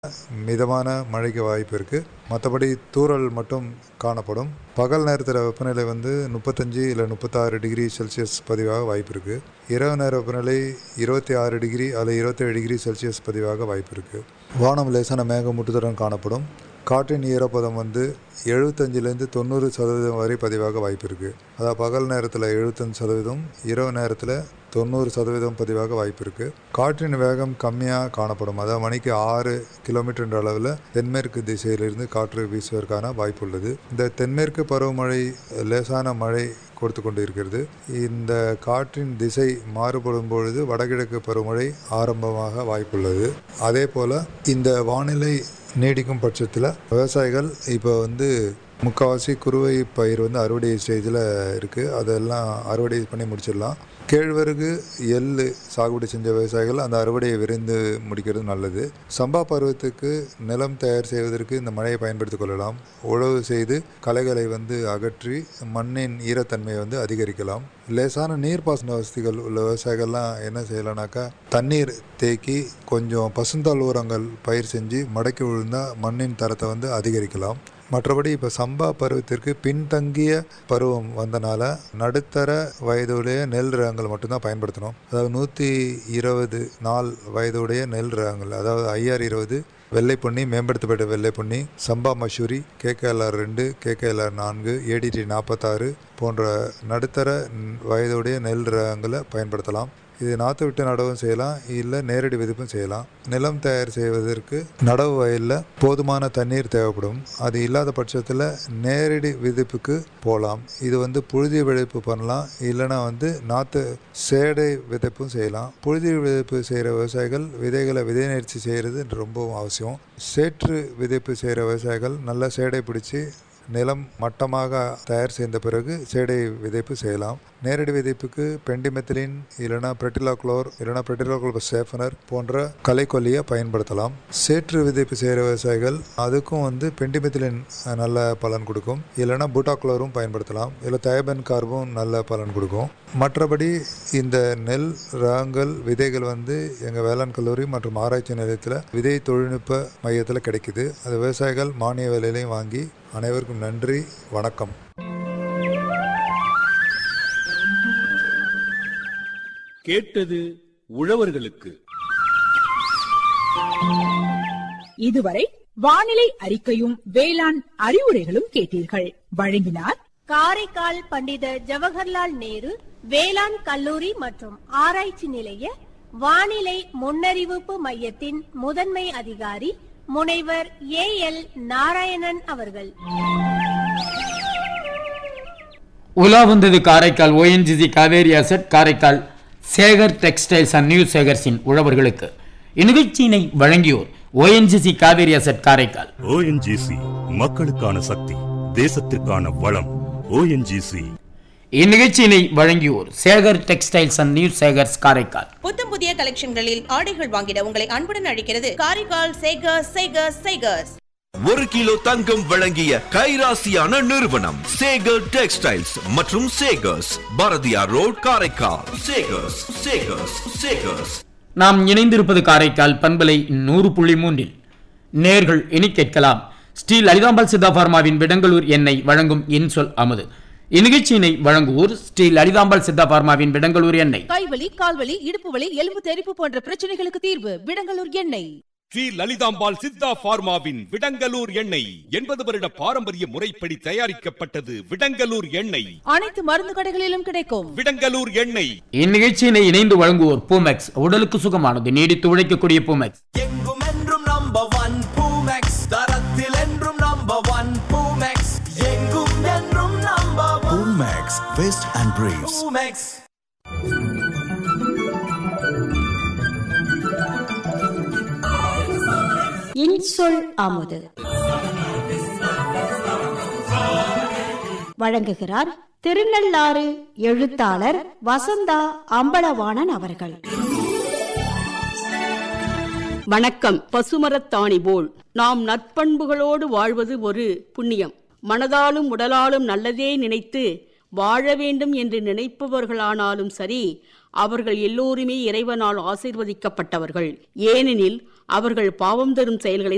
மிதமான மழைக்கு வாய்ப்பு இருக்குது மற்றபடி தூறல் மட்டும் காணப்படும் பகல் நேரத்தில் வெப்பநிலை வந்து முப்பத்தஞ்சு இல்லை முப்பத்தாறு டிகிரி செல்சியஸ் பதிவாக வாய்ப்பு இருக்குது இரவு நேர வெப்பநிலை இருபத்தி ஆறு டிகிரி அல்லது இருபத்தேழு டிகிரி செல்சியஸ் பதிவாக வாய்ப்பு இருக்குது வானம் லேசான மேகமூட்டத்துடன் காணப்படும் காற்றின் ஈரப்பதம் வந்து எழுபத்தஞ்சிலேருந்து தொண்ணூறு சதவீதம் வரை பதிவாக வாய்ப்பு இருக்குது அதாவது பகல் நேரத்தில் எழுபத்தஞ்சு சதவீதம் இரவு நேரத்தில் தொண்ணூறு சதவீதம் பதிவாக வாய்ப்பு இருக்குது காற்றின் வேகம் கம்மியாக காணப்படும் அதாவது மணிக்கு ஆறு கிலோமீட்டர் அளவில் தென்மேற்கு திசையிலிருந்து காற்று வீசுவதற்கான வாய்ப்பு உள்ளது இந்த தென்மேற்கு பருவமழை லேசான மழை கொடுத்து கொண்டு இருக்கிறது இந்த காற்றின் திசை மாறுபடும் பொழுது வடகிழக்கு பருவமழை ஆரம்பமாக வாய்ப்புள்ளது அதே போல் இந்த வானிலை நீடிக்கும் பட்சத்தில் விவசாயிகள் இப்போ வந்து முக்கால்வாசி குறுவை பயிர் வந்து அறுவடை ஸ்டேஜில் இருக்குது அதெல்லாம் அறுவடை பண்ணி முடிச்சிடலாம் கேழ்வரகு எள்ளு சாகுபடி செஞ்ச விவசாயிகள் அந்த அறுவடையை விரைந்து முடிக்கிறது நல்லது சம்பா பருவத்துக்கு நிலம் தயார் செய்வதற்கு இந்த மழையை பயன்படுத்திக் கொள்ளலாம் உழவு செய்து களைகளை வந்து அகற்றி மண்ணின் ஈரத்தன்மையை வந்து அதிகரிக்கலாம் லேசான நீர்ப்பாசன வசதிகள் உள்ள விவசாயிகள்லாம் என்ன செய்யலாம்னாக்கா தண்ணீர் தேக்கி கொஞ்சம் பசுந்தாள் உரங்கள் பயிர் செஞ்சு மடக்கி விழுந்தால் மண்ணின் தரத்தை வந்து அதிகரிக்கலாம் மற்றபடி இப்போ சம்பா பருவத்திற்கு பின்தங்கிய பருவம் வந்தனால நடுத்தர வயதுடைய நெல் ரகங்கள் மட்டும்தான் பயன்படுத்தணும் அதாவது நூற்றி இருபது நாள் வயதுடைய நெல் ரகங்கள் அதாவது ஐஆர் இருபது வெள்ளை பொன்னி மேம்படுத்தப்பட்ட வெள்ளை பொன்னி சம்பா மசூரி கேகேஎல்ஆர் ரெண்டு கேகேஎல்ஆர் நான்கு ஏடிடி நாற்பத்தாறு போன்ற நடுத்தர வயதுடைய நெல் ரகங்களை பயன்படுத்தலாம் இது நாற்று விட்டு நடவும் செய்யலாம் இல்லை நேரடி விதிப்பும் செய்யலாம் நிலம் தயார் செய்வதற்கு நடவு வயலில் போதுமான தண்ணீர் தேவைப்படும் அது இல்லாத பட்சத்தில் நேரடி விதிப்புக்கு போகலாம் இது வந்து புழுதி விதைப்பு பண்ணலாம் இல்லைனா வந்து நாற்று சேடை விதைப்பும் செய்யலாம் புழுதி விதைப்பு செய்கிற விவசாயிகள் விதைகளை விதை நேர்ச்சி செய்கிறது ரொம்பவும் அவசியம் சேற்று விதைப்பு செய்கிற விவசாயிகள் நல்லா சேடை பிடிச்சி நிலம் மட்டமாக தயார் செய்த பிறகு சேடை விதைப்பு செய்யலாம் நேரடி விதைப்புக்கு பெண்டிமெத்திலின் இல்லைனா பிரெட்டிலாக்ளோர் இல்லைனா பிரெட்டிலாக்ளோர் சேஃபனர் போன்ற களைக்கொல்லியை பயன்படுத்தலாம் சேற்று விதைப்பு செய்கிற விவசாயிகள் அதுக்கும் வந்து பெண்டிமெத்திலின் நல்ல பலன் கொடுக்கும் இல்லைனா பூட்டாக்ளோரும் பயன்படுத்தலாம் இல்லை தயபன் கார்பும் நல்ல பலன் கொடுக்கும் மற்றபடி இந்த நெல் ரகங்கள் விதைகள் வந்து எங்கள் வேளாண் கல்லூரி மற்றும் ஆராய்ச்சி நிலையத்தில் விதை தொழில்நுட்ப மையத்தில் கிடைக்குது அது விவசாயிகள் மானிய விலையிலையும் வாங்கி அனைவருக்கும் நன்றி வணக்கம் கேட்டது உழவர்களுக்கு இதுவரை வானிலை அறிக்கையும் வேளாண் அறிவுரைகளும் கேட்டீர்கள் வழங்கினார் காரைக்கால் பண்டித ஜவஹர்லால் நேரு வேளாண் கல்லூரி மற்றும் ஆராய்ச்சி நிலைய வானிலை முன்னறிவிப்பு மையத்தின் முதன்மை அதிகாரி முனைவர் ஏ எல் நாராயணன் அவர்கள் உலா வந்தது Karaikal ONGC Cauvery asset Karaikal Sekar textiles and new சேகர்ஸின் உழவர்களுக்கு இந்நிகழ்ச்சியினை வழங்கியோர் ONGC Cauvery asset Karaikal ONGC மக்களுக்கான சக்தி தேசத்திற்கான வளம் ஓஎன்ஜிசி இந்நிகழ்ச்சியினை வழங்கியோர் Sekar textiles and new Sekar's Karaikal புத்தம் புதிய கலெக்ஷன்களில் ஆடைகள் வாங்கிட உங்களை அன்புடன் அழைக்கிறது காரைக்கால் சேகர்ஸ் சேகர்ஸ் சேகர்ஸ் ஒரு கிலோ தங்கம் வழங்கிய கைராசியான நிறுவனம் சேகர் டெக்ஸ்டைல்ஸ் மற்றும் சேகர்ஸ் பாரதியார் ரோட் காரைக்கால் சேகர்ஸ் சேகர்ஸ் சேகர்ஸ் நாம் இணைந்திருப்பது காரைக்கால் பண்பலை நூறு புள்ளி மூன்றில் நேர்கள் இனி கேட்கலாம் ஸ்ரீ லலிதாம்பாள் சித்தா பார்மாவின் விடங்களூர் எண்ணெய் வழங்கும் இன்சொல் அமுது இந்நிகழ்ச்சியினை வழங்குவோர் ஸ்ரீ லலிதாம்பாள் சித்தா பார்மாவின் விடங்களூர் எண்ணெய் கைவலி கால்வலி இடுப்பு வலி எலும்பு தெறிப்பு போன்ற பிரச்சனைகளுக்கு தீர்வு விடங்கலூர் எண்ணெய் ஸ்ரீ லலிதாம்பாள் சித்தா பார்மாவின் விடங்கலூர் எண்ணெய் எண்பது வருட பாரம்பரிய முறைப்படி தயாரிக்கப்பட்டது விடங்கலூர் எண்ணெய் அனைத்து மருந்து கடைகளிலும் கிடைக்கும் விடங்கலூர் எண்ணெய் இந்நிகழ்ச்சியினை இணைந்து வழங்குவோர் பூமெக்ஸ் உடலுக்கு சுகமானது நீடித்து உழைக்கக்கூடிய பூமெக்ஸ் எங்கும் என்றும் நம்பர் ஒன் பூமெக்ஸ் தரத்தில் என்றும் நம்பர் ஒன் பூமெக்ஸ் எங்கும் என்றும் number one Max Vest and Briefs. Poomex இன்சொல் அமுது வழங்குகிறார் திருநள்ளாறு எழுத்தாளர் வசந்தா அம்பலவாணன் அவர்கள் வணக்கம் பசுமரத்தாணி போல் நாம் நற்பண்புகளோடு வாழ்வது ஒரு புண்ணியம் மனதாலும் உடலாலும் நல்லதே நினைத்து வாழ வேண்டும் என்று நினைப்பவர்களானாலும் சரி அவர்கள் எல்லோருமே இறைவனால் ஆசீர்வதிக்கப்பட்டவர்கள் ஏனெனில் அவர்கள் பாவம் தரும் செயல்களை